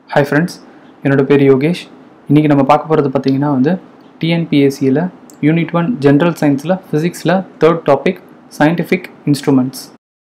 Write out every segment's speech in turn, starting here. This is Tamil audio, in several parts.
ஹாய் ஃப்ரெண்ட்ஸ் என்னோட பேர் யோகேஷ் இன்றைக்கி நம்ம பார்க்க போகிறது பார்த்தீங்கன்னா வந்து டிஎன்பிஎஸ்சியில் யூனிட் ஒன் ஜென்ரல் சயின்ஸில் ஃபிசிக்ஸில் third topic scientific instruments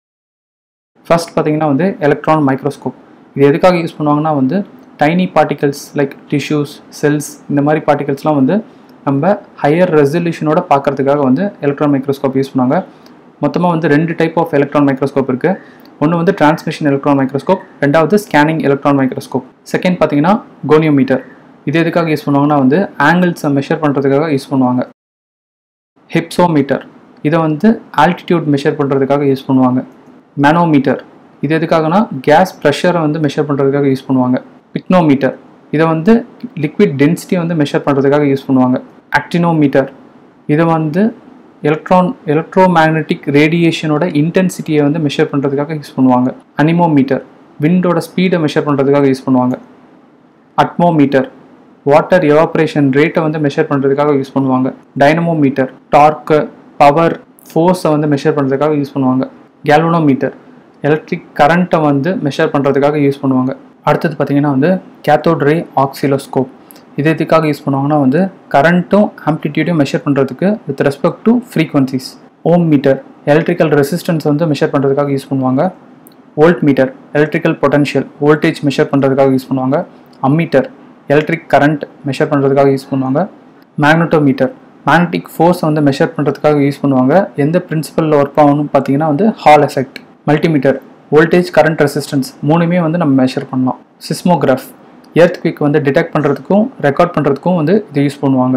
first பார்த்தீங்கன்னா வந்து எலக்ட்ரான் மைக்ரோஸ்கோப் இது எதுக்காக யூஸ் பண்ணுவாங்கன்னா வந்து tiny particles like tissues cells இந்த மாதிரி பார்ட்டிகல்ஸ்லாம் வந்து நம்ம ஹையர் ரெசல்யூஷனோட பார்க்கறதுக்காக வந்து எலக்ட்ரான் மைக்ரோஸ்கோப் யூஸ் பண்ணுவாங்க மொத்தமாக வந்து ரெண்டு டைப் ஆஃப் எலக்ட்ரான் மைக்ரோஸ்கோப் இருக்குது ஒன்று வந்து டிரான்ஸ்மிஷன் எலக்ட்ரான் மைக்ரோஸ்கோப் ரெண்டாவது ஸ்கேனிங் எலக்ட்ரான் மைக்ரோஸ்கோப் செகண்ட் பார்த்தீங்கன்னா கோனியோமீட்டர் இது எதுக்காக யூஸ் பண்ணுவாங்கன்னா வந்து ஆங்கிள்ஸை மெஷர் பண்ணுறதுக்காக யூஸ் பண்ணுவாங்க ஹிப்சோமீட்டர் இதை வந்து ஆல்டிடியூட் மெஷர் பண்ணுறதுக்காக யூஸ் பண்ணுவாங்க மேனோமீட்டர் இது எதுக்காகனா கேஸ் ப்ரெஷரை வந்து மெஷர் பண்ணுறதுக்காக யூஸ் பண்ணுவாங்க பிக்னோமீட்டர் இதை வந்து லிக்விட் டென்சிட்டியை வந்து மெஷர் பண்ணுறதுக்காக யூஸ் பண்ணுவாங்க ஆக்டினோமீட்டர் இதை வந்து எலக்ட்ரான் எலக்ட்ரோ மேக்னெட்டிக் ரேடியேஷனோட இன்டென்சிட்டியை வந்து மெஷர் பண்ணுறதுக்காக யூஸ் பண்ணுவாங்க அனிமோமீட்டர் விண்டோட ஸ்பீடை மெஷர் பண்ணுறதுக்காக யூஸ் பண்ணுவாங்க அட்மோமீட்டர் வாட்டர் எவாப்ரேஷன் ரேட்டை வந்து மெஷர் பண்ணுறதுக்காக யூஸ் பண்ணுவாங்க டைனமோமீட்டர் டார்க்கு பவர் ஃபோர்ஸை வந்து மெஷர் பண்ணுறதுக்காக யூஸ் பண்ணுவாங்க கேல்வனோமீட்டர் எலக்ட்ரிக் கரண்ட்டை வந்து மெஷர் பண்ணுறதுக்காக யூஸ் பண்ணுவாங்க அடுத்தது பார்த்தீங்கன்னா வந்து கேத்தோட் ரே ஆக்சிலோஸ்கோப் இது எதுக்காக யூஸ் பண்ணுவாங்கன்னா வந்து கரண்ட்டும் ஆம்ப்ளிடியூடையும் மெஷர் பண்ணுறதுக்கு with respect to frequencies ohmmeter electrical resistance வந்து மெஷர் பண்ணுறதுக்காக யூஸ் பண்ணுவாங்க voltmeter electrical potential voltage measure பண்ணுறதுக்காக யூஸ் பண்ணுவாங்க அம்மீட்டர் எலக்ட்ரிக் கரண்ட் மெஷர் பண்ணுறதுக்காக யூஸ் பண்ணுவாங்க மேக்னட்டோமீட்டர் மேக்னட்டிக் ஃபோர்ஸ் வந்து மெஷர் பண்ணுறதுக்காக யூஸ் பண்ணுவாங்க எந்த பிரின்சிபலில் ஒர்க் ஆகணும்னு பார்த்தீங்கன்னா வந்து Hall effect multimeter voltage current resistance மூணுமே வந்து நம்ம மெஷர் பண்ணலாம் சிஸ்மோகிராஃப் எர்த் குவிக் வந்து டிடெக்ட் பண்ணுறதுக்கும் ரெக்கார்ட் பண்ணுறதுக்கும் வந்து இதை யூஸ் பண்ணுவாங்க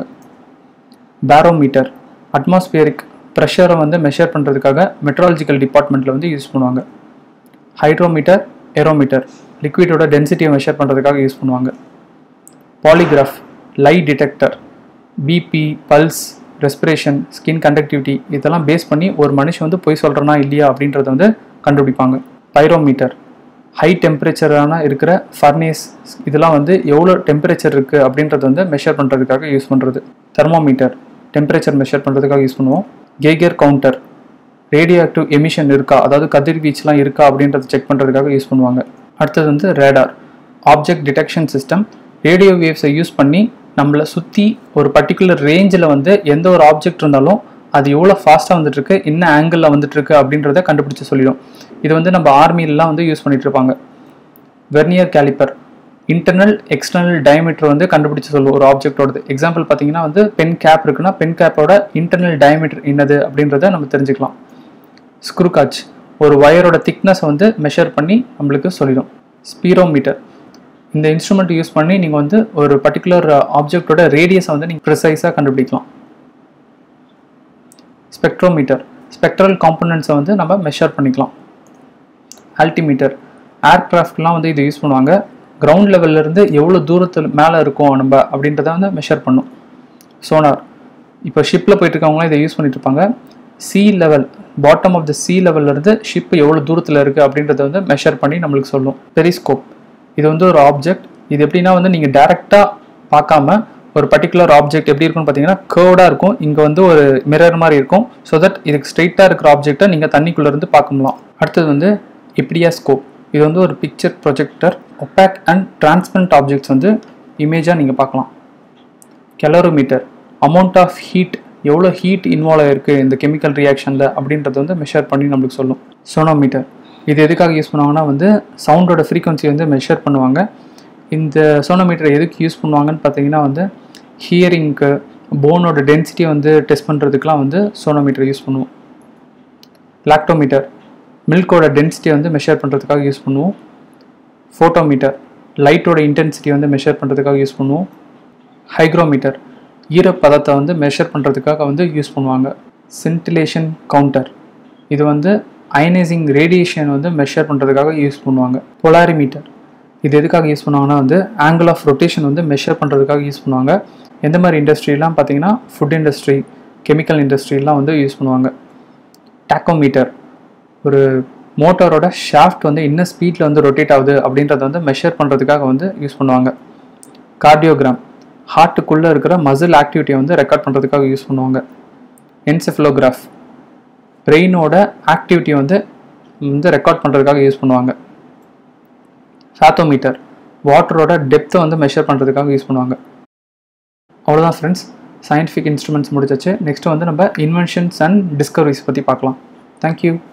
பேரோமீட்டர் அட்மாஸ்பியரிக் ப்ரெஷரை வந்து மெஷர் பண்ணுறதுக்காக மெட்ராலஜிக்கல் டிபார்ட்மெண்ட்டில் வந்து யூஸ் பண்ணுவாங்க ஹைட்ரோமீட்டர் ஏரோமீட்டர் லிக்விடோட டென்சிட்டியை மெஷர் பண்ணுறதுக்காக யூஸ் பண்ணுவாங்க polygraph lie detector BP pulse respiration skin conductivity இதெல்லாம் பேஸ் பண்ணி ஒரு மனுஷன் வந்து பொய் சொல்கிறனா இல்லையா அப்படின்றத வந்து கண்டுபிடிப்பாங்க பைரோமீட்டர் ஹை டெம்பரேச்சரான இருக்கிற ஃபர்னேஸ் இதெல்லாம் வந்து எவ்வளோ டெம்பரேச்சர் இருக்குது அப்படின்றத வந்து மெஷர் பண்ணுறதுக்காக யூஸ் பண்ணுறது தெர்மோமீட்டர் டெம்பரேச்சர் மெஷர் பண்ணுறதுக்காக யூஸ் பண்ணுவோம் Geiger counter radioactive emission இருக்கா அதாவது கதிர்வீச்சுலாம் இருக்கா அப்படின்றத செக் பண்ணுறதுக்காக யூஸ் பண்ணுவாங்க அடுத்தது வந்து radar object detection system radio வேவ்ஸை யூஸ் பண்ணி நம்மளை சுற்றி ஒரு பர்டிகுலர் ரேஞ்சில் வந்து எந்த ஒரு ஆப்ஜெக்ட் இருந்தாலும் அது எவ்வளோ ஃபாஸ்ட்டாக வந்துட்டுருக்கு என்ன ஆங்கிளில் வந்துட்டுருக்கு அப்படின்றத கண்டுபிடிச்சு சொல்லிடும் இது வந்து நம்ம ஆர்மியிலலாம் வந்து யூஸ் பண்ணிட்டு இருப்பாங்க vernier caliper internal external diameter வந்து கண்டுபிடிச்சு சொல்லுவோம் ஒரு ஆப்ஜெக்டோடது எக்ஸாம்பிள் பார்த்தீங்கன்னா வந்து பென் கேப் இருக்குன்னா பென் கேப்போட இன்டர்னல் டயமீட்டர் என்னது அப்படின்றத நம்ம தெரிஞ்சுக்கலாம் ஸ்க்ரூ காட்ச் ஒரு ஒயரோட திக்னஸ் வந்து மெஷர் பண்ணி நம்மளுக்கு சொல்லிடும் ஸ்பீரோமீட்டர் இந்த இன்ஸ்ட்ருமெண்ட் யூஸ் பண்ணி நீங்கள் வந்து ஒரு பர்டிகுலர் ஆப்ஜெக்டோட ரேடியஸை வந்து நீங்கள் ப்ரிசைஸாக கண்டுபிடிக்கலாம் ஸ்பெக்ட்ரோமீட்டர் ஸ்பெக்ட்ரல் காம்பனன்ட்ஸை வந்து நம்ம மெஷர் பண்ணிக்கலாம் ஆல்டிமீட்டர் ஏர்க்ராஃப்ட்லாம் வந்து இதை யூஸ் பண்ணுவாங்க கிரவுண்ட் லெவல்லேருந்து எவ்வளோ தூரத்தில் மேலே இருக்கும் நம்ம அப்படின்றத வந்து மெஷர் பண்ணும் சோனார் இப்போ ஷிப்பில் போயிட்டு இருக்கவங்களாம் இதை யூஸ் பண்ணிட்டு இருப்பாங்க sea level bottom of the sea லெவல்லேருந்து ஷிப் எவ்வளோ தூரத்தில் இருக்குது அப்படின்றத வந்து மெஷர் பண்ணி நம்மளுக்கு சொல்லும் பெரிஸ்கோப் இது வந்து ஒரு ஆப்ஜெக்ட் இது எப்படின்னா வந்து நீங்கள் டேரெக்டாக பார்க்காம ஒரு பர்டிகுலர் ஆப்ஜெக்ட் எப்படி இருக்கும்னு பார்த்தீங்கன்னா கேர்டாக இருக்கும் இங்கே வந்து ஒரு மிரர் மாதிரி இருக்கும் ஸோ தட் இதுக்கு ஸ்ட்ரெயிட்டாக இருக்கிற ஆப்ஜெக்டை நீங்கள் தண்ணிக்குள்ளேருந்து பார்க்கலாம் அடுத்தது வந்து ஸ்கோப் இது வந்து ஒரு picture projector opaque and transparent objects வந்து இமேஜாக நீங்கள் பார்க்கலாம் கெலரோமீட்டர் அமௌண்ட் ஆஃப் ஹீட் எவ்வளோ ஹீட் இன்வால்வ் ஆயிருக்கு இந்த கெமிக்கல் ரியாக்ஷனில் அப்படின்றத வந்து மெஷர் பண்ணி நம்மளுக்கு சொல்லும் சோனோமீட்டர் இது எதுக்காக யூஸ் பண்ணுவாங்கன்னா வந்து சவுண்டோட ஃப்ரீக்வன்சி வந்து மெஷர் பண்ணுவாங்க இந்த சோனோமீட்டர் எதுக்கு யூஸ் பண்ணுவாங்கன்னு பார்த்தீங்கன்னா வந்து ஹியரிங்க்கு போனோட டென்சிட்டியை வந்து டெஸ்ட் பண்ணுறதுக்குலாம் வந்து சோனோமீட்டர் யூஸ் பண்ணுவோம் லாக்டோமீட்டர் மில்கோட டென்சிட்டியை வந்து மெஷர் பண்ணுறதுக்காக யூஸ் பண்ணுவோம் ஃபோட்டோமீட்டர் லைட்டோட இன்டென்சிட்டி வந்து மெஷர் பண்ணுறதுக்காக யூஸ் பண்ணுவோம் ஹைக்ரோமீட்டர் ஈரப்பதத்தை வந்து மெஷர் பண்ணுறதுக்காக வந்து யூஸ் பண்ணுவாங்க சென்டிலேஷன் கவுண்டர் இது வந்து அயனைசிங் ரேடியேஷன் வந்து மெஷர் பண்ணுறதுக்காக யூஸ் பண்ணுவாங்க பொலாரிமீட்டர் இது எதுக்காக யூஸ் பண்ணுவாங்கன்னா வந்து ஆங்கிள் ஆஃப் ரொட்டேஷன் வந்து மெஷர் பண்ணுறதுக்காக யூஸ் பண்ணுவாங்க எந்த மாதிரி இண்டஸ்ட்ரிலாம் பார்த்தீங்கன்னா ஃபுட் இண்டஸ்ட்ரி கெமிக்கல் இண்டஸ்ட்ரிலாம் வந்து யூஸ் பண்ணுவாங்க டாக்கோமீட்டர் ஒரு மோட்டாரோட ஷாஃப்ட் வந்து என்ன ஸ்பீடில் வந்து ரொட்டேட் ஆகுது அப்படின்றத வந்து மெஷர் பண்ணுறதுக்காக வந்து யூஸ் பண்ணுவாங்க கார்டியோகிராம் ஹார்ட்டுக்குள்ளே இருக்கிற மசில் ஆக்டிவிட்டியை வந்து ரெக்கார்ட் பண்ணுறதுக்காக யூஸ் பண்ணுவாங்க என்செஃபலோகிராஃப் பிரெயினோட ஆக்டிவிட்டியை வந்து வந்து ரெக்கார்ட் பண்ணுறதுக்காக யூஸ் பண்ணுவாங்க ஃபேத்தோமீட்டர் வாட்டரோட டெப்த்தை வந்து மெஷர் பண்ணுறதுக்காக யூஸ் பண்ணுவாங்க அவ்வளோதான் ஃப்ரெண்ட்ஸ் சயின்டிஃபிக் இன்ஸ்ட்ருமெண்ட்ஸ் முடிச்சாச்சு நெக்ஸ்ட் வந்து நம்ம இன்வென்ஷன்ஸ் அண்ட் டிஸ்கவரிஸ் பற்றி பார்க்கலாம் தேங்க்யூ